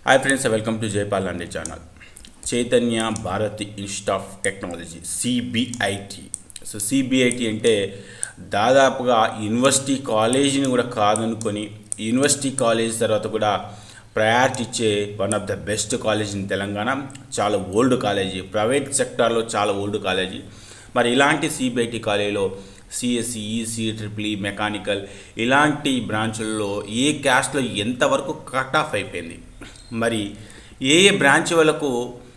hi friends welcome to Jaipal అండి channel Chaitanya Bharathi institute of technology CBIT so CBIT అంటే దాదాపుగా university కాలేజీని కూడా కాదనుకొని యూనివర్సిటీ కాలేజ్ తర్వాత కూడా ప్రయారిటీ ఇచ్చే one of the best college in Telangana చాలా ఓల్డ్ కాలేజీ ప్రైవేట్ సెక్టార్లో చాలా ఓల్డ్ కాలేజీ మరి ఇలాంటి సిబిఐటి కాలేజీలో సిఎస్సి ఈసీ ట్రిపుల్ మెకానికల్ ఇలాంటి బ్రాంచుల్లో ఏ క్యాస్ట్లో ఎంతవరకు కట్ ఆఫ్ అయిపోయింది మరి ఏ ఏ బ్రాంచ్ వాళ్ళకు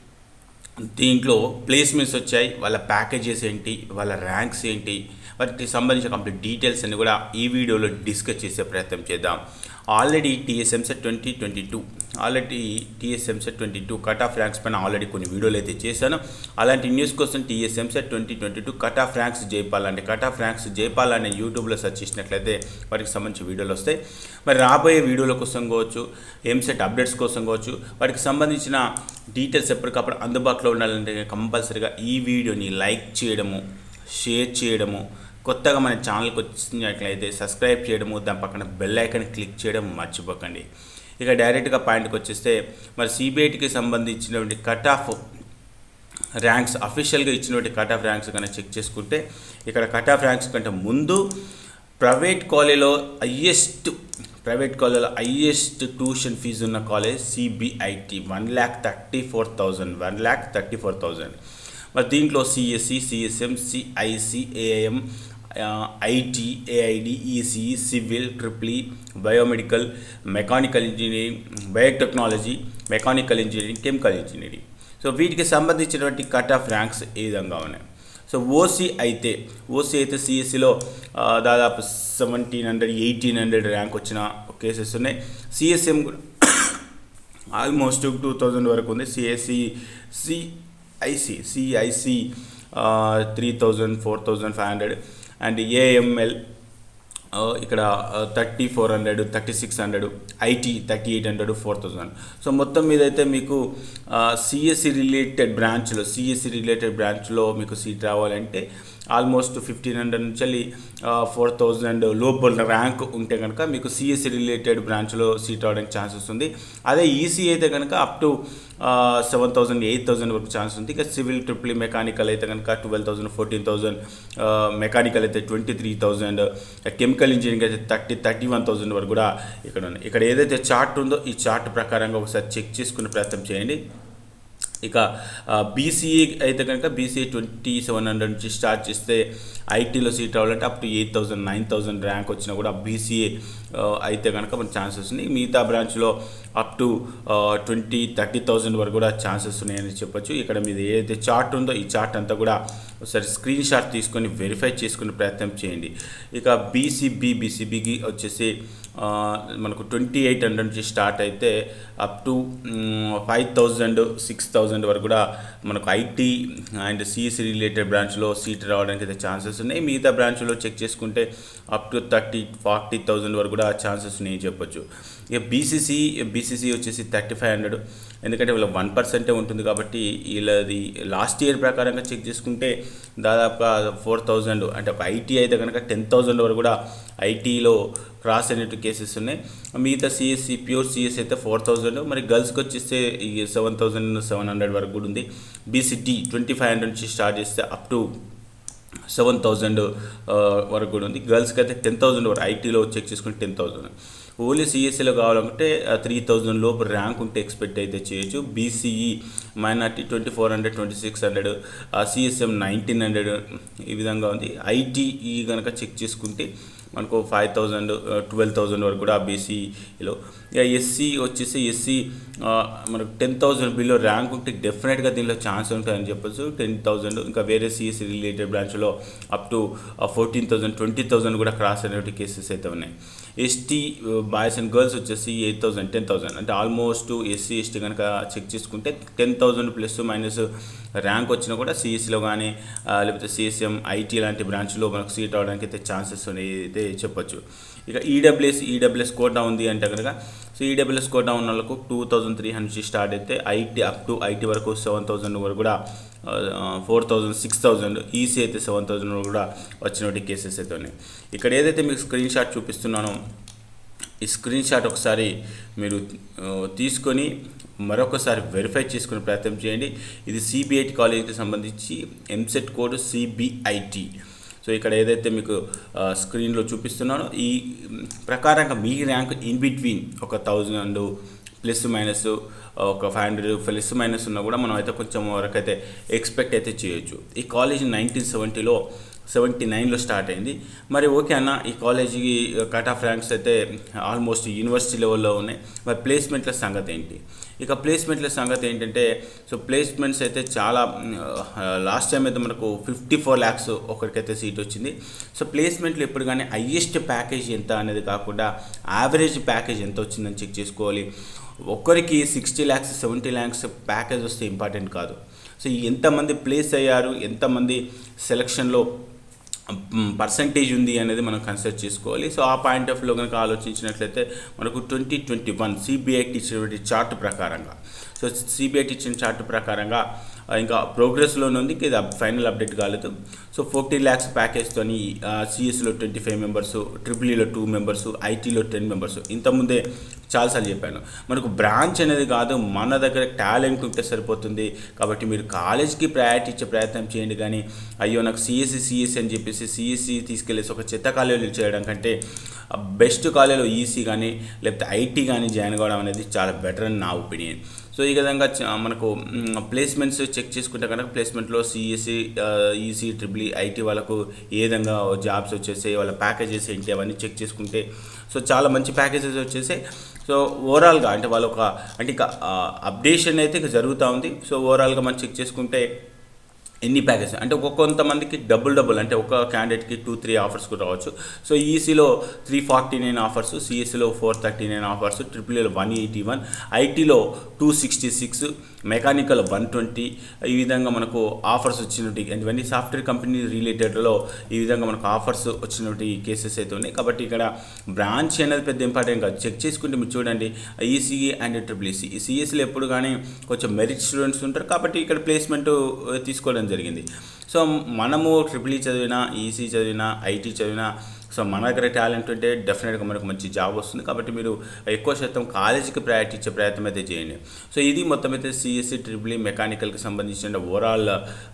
దీంట్లో ప్లేస్మెంట్స్ వచ్చాయి వాళ్ళ ప్యాకేజెస్ ఏంటి వాళ్ళ ర్యాంక్స్ ఏంటి వాటికి సంబంధించిన కంప్లీట్ డీటెయిల్స్ అన్ని కూడా ఈ వీడియోలో డిస్కస్ చేసే ప్రయత్నం చేద్దాం already TS EAMCET twenty twenty two already TS EAMCET twenty two cut off ranks పైన ఆల్రెడీ కొన్ని వీడియోలు అయితే చేశాను అలాంటి న్యూస్ కోసం TS EAMCET twenty twenty two cut off ranks Jaipal అంటే కట్ ఆఫ్ ర్యాంక్స్ జైపాల్ అనే యూట్యూబ్లో సెర్చ్ చేసినట్లయితే వాటికి సంబంధించిన వీడియోలు వస్తాయి మరి రాబోయే వీడియోల కోసం కావచ్చు ఎంసెట్ అప్డేట్స్ కోసం కావచ్చు వాటికి సంబంధించిన డీటెయిల్స్ ఎప్పటికప్పుడు అందుబాటులో ఉండాలంటే కంపల్సరీగా ఈ వీడియోని లైక్ చేయడము షేర్ చేయడము కొత్తగా మన ఛానల్కి వచ్చినట్లయితే సబ్స్క్రైబ్ చేయడము దాని పక్కన బెల్ ఐకాన్ క్లిక్ చేయడం మర్చిపోకండి ఇక డైరెక్ట్గా పాయింట్కి వచ్చేస్తే మరి సిబిఐటికి సంబంధించినటువంటి కట్ ఆఫ్ ర్యాంక్స్ అఫీషియల్గా ఇచ్చినటువంటి కట్ ఆఫ్ ర్యాంక్స్ కనుక చెక్ చేసుకుంటే ఇక్కడ కట్ ఆఫ్ ర్యాంక్స్ కంటే ముందు ప్రైవేట్ కాలేజ్లో హయ్యెస్ట్ ప్రైవేట్ కాలేజ్లో హయ్యెస్ట్ ట్యూషన్ ఫీజు ఉన్న college CBIT one lakh thirty four thousand one lakh thirty four thousand మరి దీంట్లో CSC CSM CIC AIM IT AID ECE civil triple E biomedical mechanical engineering biotechnology mechanical engineering chemical engineering so వీటికి సంబంధించినటువంటి cut off ranks ఈ విధంగా ఉన్నాయి so OC అయితే OC అయితే సిఎస్సిలో దాదాపు seventeen hundred eighteen hundred rank వచ్చిన కేసెస్ ఉన్నాయి సిఎస్ఎం కూడా ఆల్మోస్ట్ టూ థౌజండ్ వరకు ఉంది CSC CIC CIC three thousand four thousand five hundred and AML ఇక్కడ thirty four hundred thirty six hundred IT thirty eight hundred four thousand so మొత్తం మీద అయితే మీకు సిఎస్సి రిలేటెడ్ బ్రాంచ్లో సిఎస్సి రిలేటెడ్ బ్రాంచ్లో మీకు సీట్ రావాలంటే ఆల్మోస్ట్ ఫిఫ్టీన్ హండ్రెడ్ నుంచి వెళ్ళి ఫోర్ థౌజండ్ లోపల ర్యాంక్ ఉంటే కనుక మీకు సిఎస్సి రిలేటెడ్ బ్రాంచ్లో సీట్ రావడానికి ఛాన్సెస్ ఉంది అదే ఈసీ అయితే కనుక up to seven thousand eight thousand వరకు ఛాన్స్ ఉంది ఇక సివిల్ ట్రిపుల్ మెకానికల్ అయితే కనుక twelve thousand fourteen thousand mechanical అయితే twenty three thousand chemical engineering అయితే థర్టీ థర్టీ వన్ థౌసండ్ వరకు కూడా ఇక్కడ ఉంది ఇక్కడ ఏదైతే చార్ట్ ఉందో ఈ చార్ట్ ప్రకారంగా ఒకసారి చెక్ చేసుకునే ప్రయత్నం చేయండి ఇక బీసీఏ అయితే కనుక బీసీఏ ట్వంటీ సెవెన్ హండ్రెడ్ నుంచి స్టార్ట్ చేస్తే ఐటీలో సీట్ రావాలంటే up to eight thousand nine thousand rank వచ్చినా కూడా బీసీఏ అయితే కనుక మన ఛాన్సెస్ ఉన్నాయి మిగతా బ్రాంచ్లో up to twenty thirty thousand వరకు కూడా ఛాన్సెస్ ఉన్నాయని చెప్పొచ్చు ఇక్కడ మీది ఏదైతే చార్ట్ ఉందో ఈ చార్ట్ అంతా కూడా ఒకసారి స్క్రీన్ షాట్ తీసుకొని వెరిఫై చేసుకునే ప్రయత్నం చేయండి ఇక బీసీబీ బీసీబీకి వచ్చేసి మనకు ట్వంటీ ఎయిట్ హండ్రెడ్ నుంచి స్టార్ట్ అయితే up to five thousand six thousand వరకు కూడా మనకు ఐటీ అండ్ సిఎస్సి రిలేటెడ్ బ్రాంచ్లో సీట్ రావడానికి అయితే ఛాన్సెస్ ఉన్నాయి మిగతా బ్రాంచ్లో చెక్ చేసుకుంటే up to thirty forty thousand వరకు కూడా ఛాన్సెస్ ఉన్నాయి చెప్పొచ్చు ఇక బీసీసీ బీసీసీ వచ్చేసి థర్టీ ఫైవ్ హండ్రెడ్ ఎందుకంటే వీళ్ళ వన్ పర్సెంటే ఉంటుంది కాబట్టి వీళ్ళది లాస్ట్ ఇయర్ ప్రకారంగా చెక్ చేసుకుంటే దాదాపుగా ఫోర్ థౌజండ్ అంటే ఒక ఐటీ అయితే కనుక టెన్ థౌజండ్ వరకు కూడా ఐటీలో క్రాస్ అనేటు కేసెస్ ఉన్నాయి మిగతా సిఎస్సి ప్యూర్ సిఎస్ అయితే ఫోర్ థౌజండ్ మరి గర్ల్స్కి వచ్చేస్తే ఈ సెవెన్ థౌజండ్ సెవెన్ హండ్రెడ్ వరకు కూడా ఉంది బీసీటీ ట్వంటీ ఫైవ్ హండ్రెడ్ నుంచి స్టార్ట్ చేస్తే అప్ టు సెవెన్ థౌజండ్ వరకు కూడా ఉంది గర్ల్స్కి అయితే టెన్ థౌజండ్ వరకు ఐటీలో చెక్ చేసుకుంటే టెన్ థౌజండ్ ఓన్లీ సిఎస్సిలో కావాలంటే త్రీ థౌజండ్ లోపు ర్యాంక్ ఉంటే ఎక్స్పెక్ట్ అయితే చేయొచ్చు BCE minority twenty four hundred twenty six hundred CSM nineteen hundred ఈ విధంగా ఉంది ఐటీఈ కనుక చెక్ చేసుకుంటే మనకు ఫైవ్ థౌజండ్ ట్వెల్వ్ థౌజండ్ వరకు కూడా బీసీలో ఇక ఎస్సీ వచ్చేసి ఎస్సీ మనకు టెన్ థౌజండ్ బిలో ర్యాంక్ ఉంటే డెఫినెట్గా దీనిలో ఛాన్స్ ఉంటుందని చెప్పొచ్చు టెన్ థౌజండ్ ఇంకా వేరే సిఎస్సి రిలేటెడ్ బ్రాంచ్లో up to fourteen thousand twenty thousand కూడా క్రాస్ అనేటువంటి కేసెస్ అయితే ఉన్నాయి ఎస్టీ బాయ్స్ అండ్ గర్ల్స్ వచ్చేసి ఎయిట్ థౌసండ్ టెన్ థౌసండ్ అంటే ఆల్మోస్ట్ ఎస్సీ ఎస్టీ కనుక చెక్ చేసుకుంటే ten thousand plus minus rank వచ్చినా కూడా సిఎస్సిలో కానీ లేకపోతే సిఎస్ఎం ఐటీ లాంటి బ్రాంచ్లో మనకు సీట్ అవడానికి అయితే ఛాన్సెస్ ఉన్నాయి అయితే చెప్పొచ్చు ఇక ఈడబ్ల్యూఎస్ ఈడబ్ల్యూఎస్ కోటా ఉంది అంటే కనుక సో ఈడబ్ల్యూఎస్ కోటా ఉన్న వాళ్ళకు టూ థౌజండ్ త్రీ హండ్రెడ్ నుంచి స్టార్ట్ అయితే ఐటీ అప్ టు ఐటీ వరకు సెవెన్ థౌసండ్ వరకు కూడా four thousand six thousand EC అయితే సెవెన్ థౌజండ్ కూడా వచ్చినటువంటి కేసెస్ అయితే ఉన్నాయి ఇక్కడ ఏదైతే మీకు స్క్రీన్ షాట్ చూపిస్తున్నానో ఈ స్క్రీన్ షాట్ ఒకసారి మీరు ఆ, తీసుకొని మరొకసారి వెరిఫై చేసుకునే ప్రయత్నం చేయండి ఇది సిబిఐటి కాలేజీకి సంబంధించి ఎంసెట్ కోడ్ సిబిఐటి సో ఇక్కడ ఏదైతే మీకు ఆ, స్క్రీన్లో చూపిస్తున్నానో ఈ మ్, ప్రకారంగా మీ ర్యాంక్ ఇన్ బిట్వీన్ ఒక థౌజండ్ ప్లస్ మైనస్ ఒక ఫైవ్ హండ్రెడ్ ప్లస్ మైనస్ ఉన్నా కూడా మనం అయితే కొంచెం వరకు అయితే ఎక్స్పెక్ట్ అయితే చేయొచ్చు ఈ కాలేజ్ నైన్టీన్ సెవెంటీలో సెవెంటీ నైన్లో స్టార్ట్ అయింది మరి ఓకే అన్న ఈ కాలేజీకి కట్ ఆఫ్ ర్యాంక్స్ అయితే ఆల్మోస్ట్ యూనివర్సిటీ లెవెల్లో ఉన్నాయి మరి ప్లేస్మెంట్ల సంగతి ఏంటి ఇక ప్లేస్మెంట్ల సంగతి ఏంటంటే సో ప్లేస్మెంట్స్ అయితే చాలా లాస్ట్ టైం అయితే మనకు ఫిఫ్టీ ఫోర్ ల్యాక్స్ ఒకరికైతే సీట్ వచ్చింది సో ప్లేస్మెంట్లు ఎప్పుడు కానీ హయ్యెస్ట్ ప్యాకేజ్ ఎంత అనేది కాకుండా యావరేజ్ ప్యాకేజ్ ఎంత వచ్చిందని చెక్ చేసుకోవాలి ఒక్కరికి sixty lakhs seventy lakhs package వస్తే ఇంపార్టెంట్ కాదు సో ఎంతమంది ప్లేస్ అయ్యారు ఎంతమంది సెలక్షన్లో పర్సంటేజ్ ఉంది అనేది మనం కన్సిడర్ చేసుకోవాలి సో ఆ పాయింట్ ఆఫ్ వ్యూలో కనుక ఆలోచించినట్లయితే మనకు ట్వంటీ ట్వంటీ వన్ సిబిఐటి ఇచ్చినటువంటి చార్ట్ ప్రకారంగా సో సిబిఐటి ఇచ్చిన చార్ట్ ప్రకారంగా ఆ, ఇంకా ప్రోగ్రెస్లోనే ఉంది ఇంకా ఇది ఫైనల్ అప్డేట్ కాలేదు సో ఫోర్టీ ల్యాక్స్ ప్యాకేజ్తోని సిఎస్లో twenty five members triple two members ఐటీలో టెన్ మెంబర్స్ ఇంతకుముందే చాలాసార్లు చెప్పాను మనకు బ్రాంచ్ అనేది కాదు మన దగ్గర టాలెంట్ ఉంటే సరిపోతుంది కాబట్టి మీరు కాలేజ్కి ప్రయారిటీ ఇచ్చే ప్రయత్నం చేయండి కానీ అయ్యో నాకు సిఎస్సి సిఎస్సి అని చెప్పేసి సిఎస్సి తీసుకెళ్ళేసి ఒక చెత్త కాలేజీలు చేయడం కంటే బెస్ట్ కాలేజీలో ఈసీ కానీ లేకపోతే ఐటీ కానీ జాయిన్ కావడం అనేది చాలా బెటర్ అని నా ఒపీనియన్ సో ఈ విధంగా చ- మనకు ప్లేస్మెంట్స్ చెక్ చేసుకుంటే కనుక ప్లేస్మెంట్లో సిఎస్సి ఈసీ ట్రిపుల్ ఐటీ వాళ్ళకు ఏ విధంగా జాబ్స్ వచ్చేసాయి వాళ్ళ ప్యాకేజెస్ ఏంటి అవన్నీ చెక్ చేసుకుంటే సో చాలా మంచి ప్యాకేజెస్ వచ్చేసాయి సో ఓవరాల్గా అంటే వాళ్ళ ఒక అంటే ఇక అప్డేషన్ అయితే ఇక జరుగుతూ ఉంది సో ఓవరాల్గా మనం చెక్ చేసుకుంటే ఎన్ని ప్యాకేజ్ అంటే ఒక కొంతమందికి డబుల్ డబుల్ అంటే ఒక క్యాండిడేట్కి టూ త్రీ ఆఫర్స్ కూడా రావచ్చు సో ఈసీలో త్రీ ఫార్టీ నైన్ ఆఫర్స్ సిఎస్సిలో ఫోర్ థర్టీ నైన్ ఆఫర్స్ ట్రిపుల్ఏలో వన్ ఎయిటీ వన్ ఐటీలో two sixty six mechanical one twenty ఈ విధంగా మనకు ఆఫర్స్ వచ్చినట్టు ఇవన్నీ సాఫ్ట్వేర్ కంపెనీ రిలేటెడ్లో ఈ విధంగా మనకు ఆఫర్స్ వచ్చినట్టు కేసెస్ అయితే ఉన్నాయి కాబట్టి ఇక్కడ బ్రాంచ్ అనేది పెద్ద ఇంపార్టెంట్ కాదు చెక్ చేసుకుంటే మీరు చూడండి ఈసీఈ అండ్ ట్రిపుల్ ఈసీ ఈ సిఎస్సిలో ఎప్పుడు కానీ కొంచెం మెరిట్ స్టూడెంట్స్ ఉంటారు కాబట్టి ఇక్కడ ప్లేస్మెంట్ తీసుకోవడం జరిగింది సో మనము ట్రిపుల్ ఈ చదివినా ఈసీ చదివినా ఐటీ చదివినా సో మన దగ్గర టాలెంట్ ఉంటే డెఫినెట్గా మనకు మంచి జాబ్ వస్తుంది కాబట్టి మీరు ఎక్కువ శాతం కాలేజీకి ప్రయారిటీ ఇచ్చే ప్రయత్నం అయితే చేయండి సో ఇది మొత్తం అయితే సిఎస్సి ట్రిపుల్ ఈ మెకానికల్కి సంబంధించిన ఓవరాల్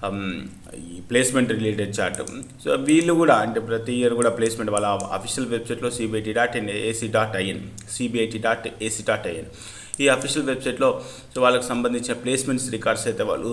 ఈ ప్లేస్మెంట్ రిలేటెడ్ చార్ట్ సో వీళ్ళు కూడా అంటే ప్రతి ఇయర్ కూడా ప్లేస్మెంట్ వాళ్ళ అఫీషియల్ వెబ్సైట్లో CBIT dot in AC dot IN CBIT dot AC dot IN ఈ అఫీషియల్ వెబ్సైట్లో సో వాళ్ళకి సంబంధించిన ప్లేస్మెంట్స్ రికార్డ్స్ అయితే వాళ్ళు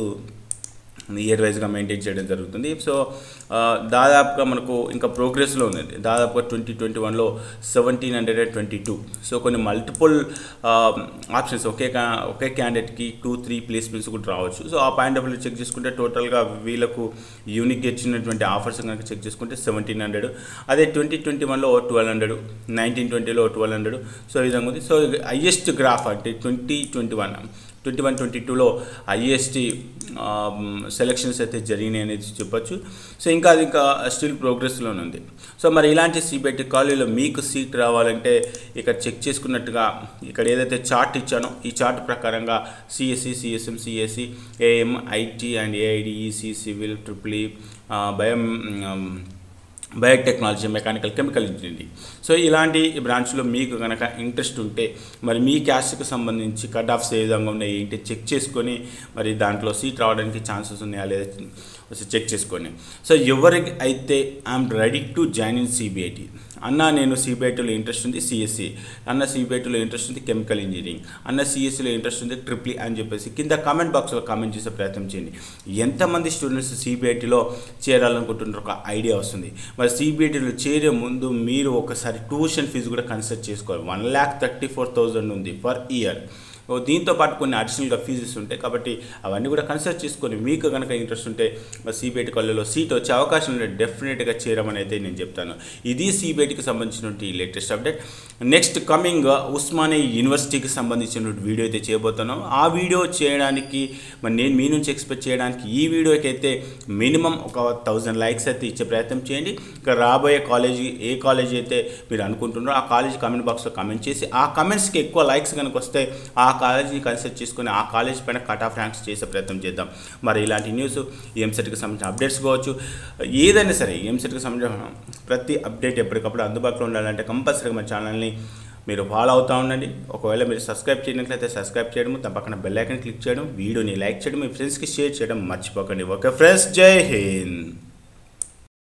ఇయర్ వైజ్గా మెయింటైన్ చేయడం జరుగుతుంది సో ఆ, దాదాపుగా మనకు ఇంకా ప్రోగ్రెస్లో ఉంది దాదాపుగా ట్వంటీ ట్వంటీ వన్లో seventeen hundred and twenty two so కొన్ని మల్టిపుల్ ఆప్షన్స్ ఒకే కా ఒకే క్యాండిడేట్కి టూ త్రీ ప్లేస్మెంట్స్ కూడా రావచ్చు సో ఆ పాయింట్ ఆఫ్ వ్యూ చెక్ చేసుకుంటే టోటల్గా వీళ్ళకు యూనిక్ ఇచ్చినటువంటి ఆఫర్స్ కనుక చెక్ చేసుకుంటే సెవెంటీన్ హండ్రెడ్ అదే ట్వంటీ ట్వంటీ వన్లో ట్వెల్వ్ హండ్రెడ్ నైన్టీన్ ట్వంటీలో ట్వెల్వ్ హండ్రెడ్ సో ఈ విధంగా ఉంది సో హయ్యెస్ట్ గ్రాఫ్ అంటే twenty twenty one twenty one twenty టూలో ఐఎస్టీ సెలక్షన్స్ అయితే జరిగినాయి అనేది చెప్పొచ్చు సో ఇంకా అది ఇంకా స్టిల్ ప్రోగ్రెస్లోనే ఉంది సో మరి ఇలాంటి సిబిఐటి కాలేజీలో మీకు సీట్ రావాలంటే ఇక్కడ చెక్ చేసుకున్నట్టుగా ఇక్కడ ఏదైతే చార్ట్ ఇచ్చానో ఈ చార్ట్ ప్రకారంగా CSE CSM CSE AM IT and ఏఐడిఈసి సివిల్ ట్రిపుల్ ఈ బయం biotechnology mechanical chemical engineering so ఇలాంటి బ్రాంచ్లో మీకు కనుక ఇంట్రెస్ట్ ఉంటే మరి మీ క్యాస్ట్కి సంబంధించి కట్ ఆఫ్స్ ఏ విధంగా ఉన్నాయి ఏంటి చెక్ చేసుకొని మరి దాంట్లో సీట్ రావడానికి ఛాన్సెస్ ఉన్నాయా లేదా ఒకసారి చెక్ చేసుకోండి సో ఎవరికి అయితే I'm ready to join in CBIT అన్న నేను సిబిఐటీలో ఇంట్రెస్ట్ ఉంది సిఎస్సి అన్న సిబిఐటీలో ఇంట్రెస్ట్ ఉంది కెమికల్ ఇంజనీరింగ్ అన్న సిఎస్సిలో ఇంట్రెస్ట్ ఉంది ట్రిపుల్ అని చెప్పేసి కింద కామెంట్ బాక్స్లో కామెంట్ చేసే ప్రయత్నం చేయండి ఎంతమంది స్టూడెంట్స్ సిబిఐటీలో చేరాలనుకుంటున్నారో ఒక ఐడియా వస్తుంది మరి సిబిఐటీలో చేరే ముందు మీరు ఒకసారి ట్యూషన్ ఫీజు కూడా కన్సిడర్ చేసుకోవాలి one lakh thirty four thousand ఉంది పర్ ఇయర్ ఓ దీంతో పాటు కొన్ని అడిషనల్గా ఫీజెస్ ఉంటాయి కాబట్టి అవన్నీ కూడా కన్సిడర్ చేసుకొని మీకు కనుక ఇంట్రెస్ట్ ఉంటే మరి సిబిఐటి కాలేజీలో సీట్ వచ్చే అవకాశం ఉంటే డెఫినెట్గా చేరమని అయితే నేను చెప్తాను ఇది సిబిఐటికి సంబంధించినటువంటి latest update next coming Osmania యూనివర్సిటీకి సంబంధించినటువంటి వీడియో అయితే చేయబోతున్నాను ఆ వీడియో చేయడానికి మరి నేను మీ నుంచి ఎక్స్పెక్ట్ చేయడానికి ఈ వీడియోకి అయితే మినిమం ఒక థౌజండ్ లైక్స్ అయితే ఇచ్చే ప్రయత్నం చేయండి ఇంకా రాబోయే కాలేజీ ఏ కాలేజీ అయితే మీరు అనుకుంటున్నారో ఆ కాలేజీ కామెంట్ బాక్స్లో కామెంట్ చేసి ఆ కమెంట్స్కి ఎక్కువ లైక్స్ కనుక వస్తే ఆ కాలేజీని కన్సిడర్ చేసుకొని ఆ కాలేజ్ పైన కట్ ఆఫ్ ర్యాంక్స్ చేసే ప్రయత్నం చేద్దాం మరి ఇలాంటి న్యూస్ ఎంసెట్కి సంబంధించిన అప్డేట్స్ కావచ్చు ఏదైనా సరే ఎంసెట్కి సంబంధించిన ప్రతి అప్డేట్ ఎప్పటికప్పుడు అందుబాటులో ఉండాలంటే కంపల్సరీగా మన ఛానల్ని మీరు ఫాలో అవుతూ ఉండండి ఒకవేళ మీరు సబ్స్క్రైబ్ చేయనట్లయితే సబ్స్క్రైబ్ చేయడం దాని పక్కన బెల్ ఐకన్ క్లిక్ చేయడం వీడియోని లైక్ చేయడం మీ ఫ్రెండ్స్కి షేర్ చేయడం మర్చిపోకండి ఓకే ఫ్రెండ్స్ జై హింద్